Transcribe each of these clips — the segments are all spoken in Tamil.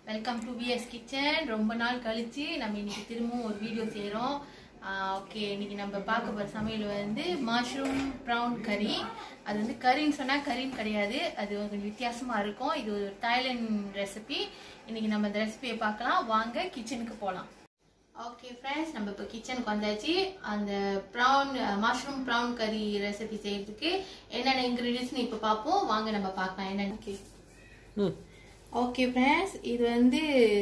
வெல்கம் டு விஎஸ் கிச்சன் ரொம்ப நாள் கழிச்சு நம்ம இன்னைக்கு திரும்பவும் ஒரு வீடியோ செய்கிறோம் ஓகே இன்னைக்கு நம்ம பார்க்க போகிற சமையல் வந்து மஷ்ரூம் ப்ரௌன் கறி அது வந்து கறின்னு சொன்னால் கறின்னு கிடையாது அது கொஞ்சம் வித்தியாசமாக இருக்கும் இது ஒரு தாய்லாண்ட் ரெசிபி இன்னைக்கு நம்ம இந்த ரெசிபியை பார்க்கலாம் வாங்க கிச்சனுக்கு போகலாம் ஓகே ஃப்ரெண்ட்ஸ் நம்ம இப்போ கிச்சனுக்கு வந்தாச்சு அந்த brown mushroom brown curry recipe செய்யறதுக்கு என்னென்ன இன்க்ரீடியன்ஸ்னு இப்போ பார்ப்போம் வாங்க நம்ம பார்க்கலாம் என்னென்னு ஓகே ம் ஓகே ஃப்ரெண்ட்ஸ் இது வந்து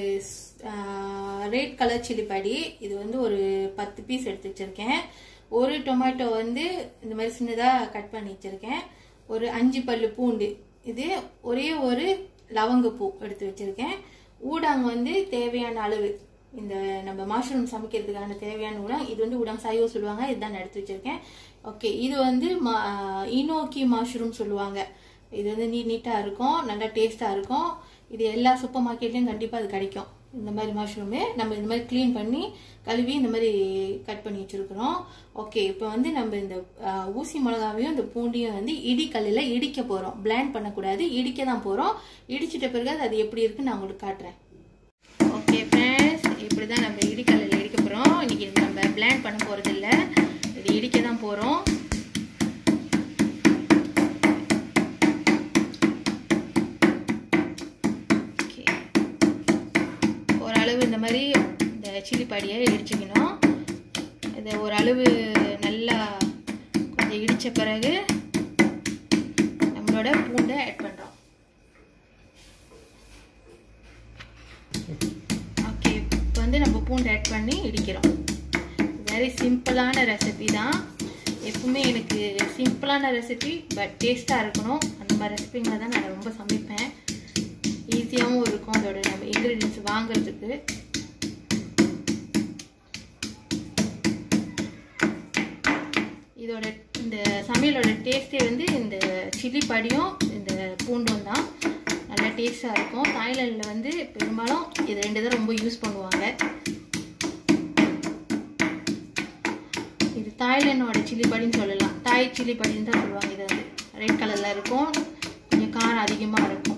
ரெட் கலர் சில்லி படி இது வந்து ஒரு பத்து பீஸ் எடுத்து வச்சிருக்கேன் ஒரு டொமேட்டோ வந்து இந்த மாதிரி சின்னதாக கட் பண்ணி வச்சிருக்கேன் ஒரு அஞ்சு பல்லு பூண்டு இது ஒரே ஒரு லவங்கப்பூ எடுத்து வச்சிருக்கேன் ஊடாங்க வந்து தேவையான அளவு இந்த நம்ம மஷ்ரூம் சமைக்கிறதுக்கான தேவையான உடம் இது வந்து உடம் சைவோ சொல்லுவாங்க இதுதான் நான் எடுத்து வச்சிருக்கேன் ஓகே இது வந்து இனோக்கி மஷ்ரூம் சொல்லுவாங்க இது வந்து நீட் நீட்டாக இருக்கும் நல்லா டேஸ்ட்டாக இருக்கும் இது எல்லா சூப்பர் மார்க்கெட்லேயும் கண்டிப்பாக அது கிடைக்கும் இந்த மாதிரி மஷ்ரூமு நம்ம இந்த மாதிரி க்ளீன் பண்ணி கழுவி இந்த மாதிரி கட் பண்ணி வச்சுருக்குறோம் ஓகே இப்போ வந்து நம்ம இந்த அஹ், ஊசி மிளகாவையும் இந்த பூண்டையும் வந்து இடிக்கல்லில் இடிக்க போகிறோம் பிளாண்ட் பண்ணக்கூடாது இடிக்க தான் போகிறோம் இடிச்சிட்ட பிறகு அது எப்படி இருக்குன்னு நான் உங்களுக்கு காட்டுறேன் ஓகே ஃப்ரெண்ட்ஸ் இப்படி தான் நம்ம இடிக்கல்லில் இடிக்க போகிறோம் இன்றைக்கி நம்ம பிளாண்ட் பண்ண போகிறது இல்லை இது இடிக்க தான் போகிறோம் ஓகே ஓரளவு இந்த மாதிரி இந்த சில்லி பாடியை இடிச்சுக்கணும் இதை ஓரளவு நல்லா கொஞ்சம் இடித்த பிறகு நம்மளோட பூண்டை ஆட் பண்ணுறோம் ஓகே இப்போ வந்து நம்ம பூண்டை ஆட் பண்ணி இடிக்கிறோம் வெரி சிம்பிளான ரெசிபி தான் எப்பவுமே எனக்கு சிம்பிளான ரெசிபி பட் டேஸ்ட்டாக இருக்கணும் அந்த மாதிரி ரெசிபிங்களை தான் நான் ரொம்ப சமைப்பேன் ஈஸியாகவும் இருக்கும் அதோட நம்ம இன்க்ரீடியன்ஸ் வாங்குறதுக்கு இதோட இந்த சமையலோட டேஸ்ட்டே வந்து இந்த சில்லி படியும் இந்த பூண்டும் தான் நல்லா டேஸ்ட்டாக இருக்கும் தாய்லாண்டில் வந்து பெரும்பாலும் இது ரெண்டு தான் ரொம்ப யூஸ் பண்ணுவாங்க இது தாய்லாண்டோட சில்லி படின்னு சொல்லலாம் தாய் சில்லி படின்னு தான் சொல்லுவாங்க இது வந்து ரெட் கலரில் இருக்கும் கொஞ்சம் காரம் அதிகமாக இருக்கும்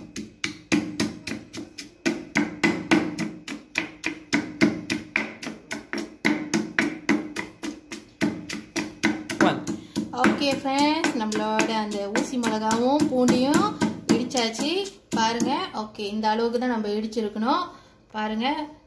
ஒன் ஓகே ஃப்ரெண்ட்ஸ் நம்மளோட அந்த ஊசி மிளகாவும் பூண்டையும் இடிச்சாச்சு பாருங்க ஓகே இந்த அளவுக்கு தான் நம்ம இடிச்சிருக்கணும் பாருங்க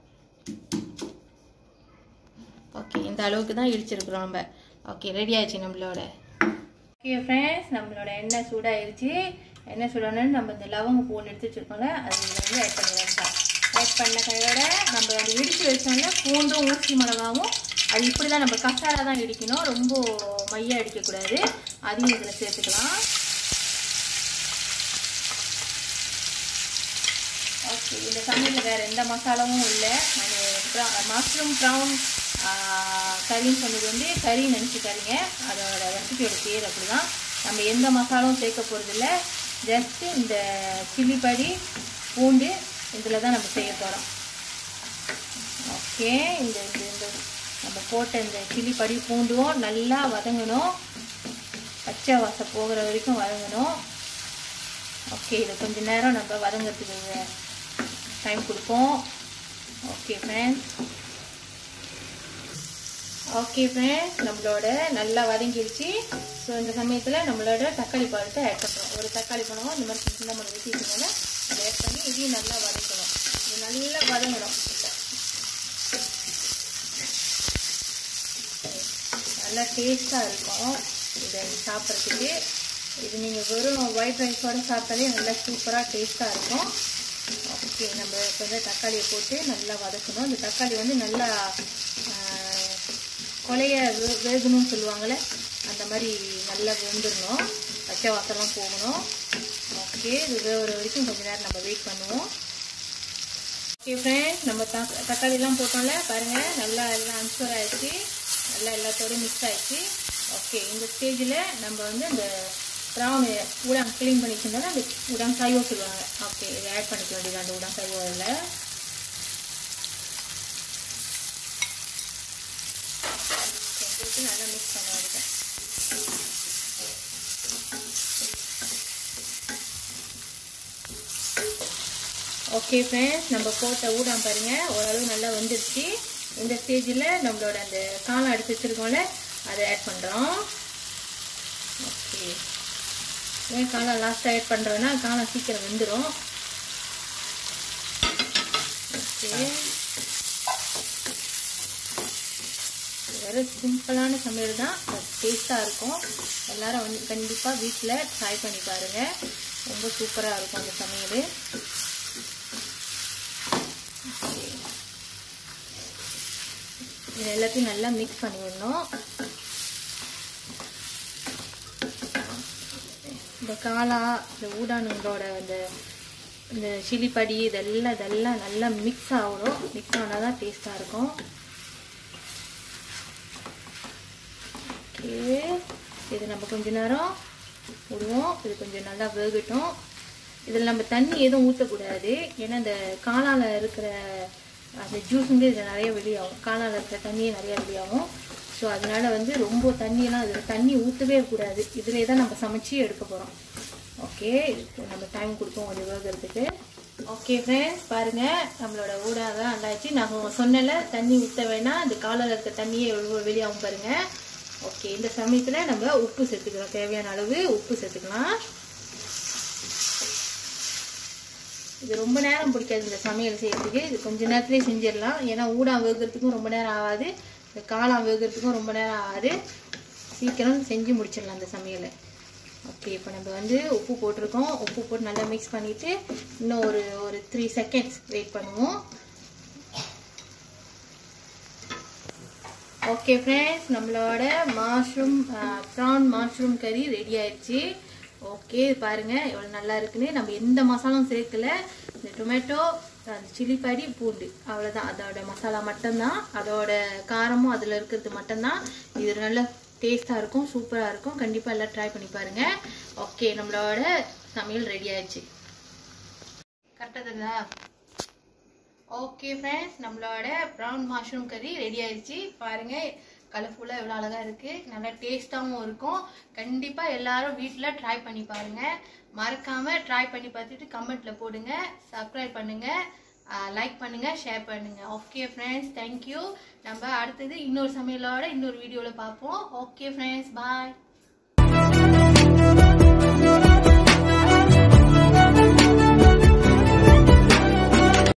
ஓகே இந்த அளவுக்கு தான் இடிச்சிருக்கிறோம் நம்ம ஓகே ரெடி ஆயிடுச்சு நம்மளோட ஓகே ஃப்ரெண்ட்ஸ் நம்மளோட எண்ணெய் சூடாயிருச்சு எண்ணெய் சூடானு நம்ம இந்த லவங்க பூண்டு எடுத்து வச்சிருக்கோம்ல அது இதுல வந்து ஆட் பண்ணிடலாம் ஆட் பண்ண கையோட நம்ம அது இடிச்சு வச்சோம்ல பூண்டும் ஊசி மிளகாவும் அது இப்படி தான் நம்ம கசாலா தான் இடிக்கணும் ரொம்ப மையா இடிக்கக்கூடாது அதையும் இதில் சேர்த்துக்கலாம் ஓகே இந்த சமையலில் வேறு எந்த மசாலாவும் இல்லை நான் மஷ்ரூம் ப்ரௌன் கறின்னு சொன்னது வந்து கறி நினச்சிக்காதீங்க அதோட ரெசிபியோட பேர் அப்படி தான் நம்ம எந்த மசாலாவும் சேர்க்க போகிறதில்ல ஜஸ்ட்டு இந்த சில்லி படி பூண்டு இதில் தான் நம்ம செய்ய போகிறோம் ஓகே இந்த இந்த இந்த நம்ம போட்ட இந்த சில்லி படி பூண்டும் நல்லா வதங்கணும் பச்சை வாசம் போகிற வரைக்கும் வதங்கணும் ஓகே இதை கொஞ்ச நேரம் நம்ம வதங்கிறதுக்கு டைம் கொடுப்போம் ஓகே ஃப்ரெண்ட்ஸ் ஓகே ஃப்ரெண்ட்ஸ் நம்மளோட நல்லா வதங்கிருச்சு ஸோ இந்த சமயத்தில் நம்மளோட தக்காளி பழத்தை ஆட் பண்ணுறோம் ஒரு தக்காளி பழம் இந்த மாதிரி சின்ன நம்ம வெட்டிக்கணும்னா அதை ஆட் பண்ணி இதையும் நல்லா வதக்கணும் இது நல்லா வதங்கணும் நல்லா டேஸ்ட்டாக இருக்கும் இதை சாப்பிட்றதுக்கு இது நீங்கள் வெறும் ஒயிட் ரைஸோடு சாப்பிட்டாலே நல்லா சூப்பராக டேஸ்ட்டாக இருக்கும் ஓகே நம்ம கொஞ்சம் தக்காளியை போட்டு நல்லா வதக்கணும் இந்த தக்காளி வந்து நல்லா ஆஹ், கொலைய வே- வேகணும்னு சொல்லுவாங்கள்ல அந்த மாதிரி நல்லா வெந்துடணும் பச்சை வாசம்லாம் போகணும் ஓகே இது வேகிற வரைக்கும் கொஞ்ச நேரம் நம்ம வெயிட் பண்ணுவோம் ஓகே ஃப்ரெண்ட்ஸ் நம்ம தக் தக்காளிலாம் போட்டோம்ல பாருங்கள் நல்லா எல்லாம் அன்சூர் ஆயிடுச்சு நல்லா எல்லாத்தோடய மிக்ஸ் ஆயிடுச்சு ஓகே இந்த ஸ்டேஜில் நம்ம வந்து இந்த ப்ரௌன் உடாங் க்ளீன் பண்ணி வச்சிருந்தோம்னா அந்த உடாங் சாயோ சொல்லுவாங்க ஓகே இதை ஆட் பண்ணிக்க வேண்டியது அந்த உடாங் சாயோ அதில் போட்டு நல்லா மிக்ஸ் பண்ண வேண்டியது ஓகே ஃப்ரெண்ட்ஸ் நம்ம போட்ட ஊடாம் பாருங்க ஓரளவு நல்லா வந்துருச்சு இந்த ஸ்டேஜில் நம்மளோட அந்த காலம் எடுத்து வச்சிருக்கோம்ல அதை ஆட் பண்ணுறோம் ஓகே ஏன் காலம் லாஸ்ட்டாக ஆட் பண்ணுறோன்னா காலம் சீக்கிரம் வெந்துடும் ஓகே வெறும் சிம்பிளான சமையல் தான் டேஸ்ட்டாக இருக்கும் எல்லாரும் வந்து கண்டிப்பாக வீட்டில் ட்ரை பண்ணி பாருங்கள் ரொம்ப சூப்பராக இருக்கும் அந்த சமையல் இது எல்லாத்தையும் நல்லா மிக்ஸ் பண்ணி விடணும் இந்த காளா இந்த ஊடானுங்களோட அந்த இந்த சிலிப்படி இதெல்லாம் இதெல்லாம் நல்லா மிக்ஸ் ஆகணும் மிக்ஸ் ஆனால் தான் டேஸ்ட்டாக இருக்கும் ஓகே இது நம்ம கொஞ்ச நேரம் விடுவோம் இது கொஞ்சம் நல்லா வேகட்டும் இதில் நம்ம தண்ணி எதுவும் ஊற்றக்கூடாது ஏன்னா இந்த காளால இருக்கிற அந்த ஜூஸுங்க இதில் நிறைய வெளியாகும் காளால இருக்கிற தண்ணியே நிறைய வெளியாகும் ஸோ அதனால வந்து ரொம்ப தண்ணியெல்லாம் இதில் தண்ணி ஊற்றவே கூடாது இதிலே தான் நம்ம சமைச்சு எடுக்க போகிறோம் ஓகே இதுக்கு நம்ம டைம் கொடுப்போம் கொஞ்சம் வேகிறதுக்கு ஓகே ஃப்ரெண்ட்ஸ் பாருங்கள் நம்மளோட ஊடாதான் நல்லாச்சு நான் சொன்னல தண்ணி ஊற்ற வேணாம் அந்த காலால் இருக்க தண்ணியே எவ்வளோ வெளியாகும் பாருங்கள் ஓகே இந்த சமயத்தில் நம்ம உப்பு சேர்த்துக்கிறோம் தேவையான அளவு உப்பு சேர்த்துக்கலாம் இது ரொம்ப நேரம் பிடிக்காது இந்த சமையல் செய்யறதுக்கு இது கொஞ்ச நேரத்துலேயே செஞ்சிடலாம் ஏன்னா ஊடா வேகிறதுக்கும் ரொம்ப நேரம் ஆகாது இந்த காளான் வேகிறதுக்கும் ரொம்ப நேரம் ஆகாது சீக்கிரம் செஞ்சு முடிச்சிடலாம் இந்த சமையலை ஓகே இப்போ நம்ம வந்து உப்பு போட்டிருக்கோம் உப்பு போட்டு நல்லா மிக்ஸ் பண்ணிவிட்டு இன்னும் ஒரு ஒரு த்ரீ செகண்ட்ஸ் வெயிட் பண்ணுவோம் ஓகே ஃப்ரெண்ட்ஸ் நம்மளோட மாஷ்ரூம் ப்ரான் மாஷ்ரூம் கறி ரெடி ஆயிடுச்சு ஓகே பாருங்க எவ்வளோ நல்லா இருக்குன்னு நம்ம எந்த மசாலாவும் சேர்க்கல இந்த டொமேட்டோ அந்த சில்லி படி பூண்டு அவ்வளோதான் அதோட மசாலா மட்டும்தான் அதோட காரமும் அதில் இருக்கிறது மட்டும்தான் இது நல்ல டேஸ்ட்டாக இருக்கும் சூப்பராக இருக்கும் கண்டிப்பாக எல்லாம் ட்ரை பண்ணி பாருங்க ஓகே நம்மளோட சமையல் ரெடி ஆயிடுச்சு கரெக்டாக தெரியுதா ஓகே ஃப்ரெண்ட்ஸ் நம்மளோட ப்ரௌன் மஷ்ரூம் கறி ரெடி ஆயிடுச்சு பாருங்க கலர்ஃபுல்லாக எவ்வளோ அழகாக இருக்குது நல்லா டேஸ்ட்டாகவும் இருக்கும் கண்டிப்பாக எல்லாரும் வீட்டில் ட்ரை பண்ணி பாருங்கள் மறக்காமல் ட்ரை பண்ணி பார்த்துட்டு கமெண்ட்டில் போடுங்க சப்ஸ்கிரைப் பண்ணுங்கள் லைக் பண்ணுங்கள் ஷேர் பண்ணுங்கள் ஓகே ஃப்ரெண்ட்ஸ் தேங்க்யூ நம்ம அடுத்தது இன்னொரு சமையலோட இன்னொரு வீடியோவில் பார்ப்போம் ஓகே ஃப்ரெண்ட்ஸ் பாய்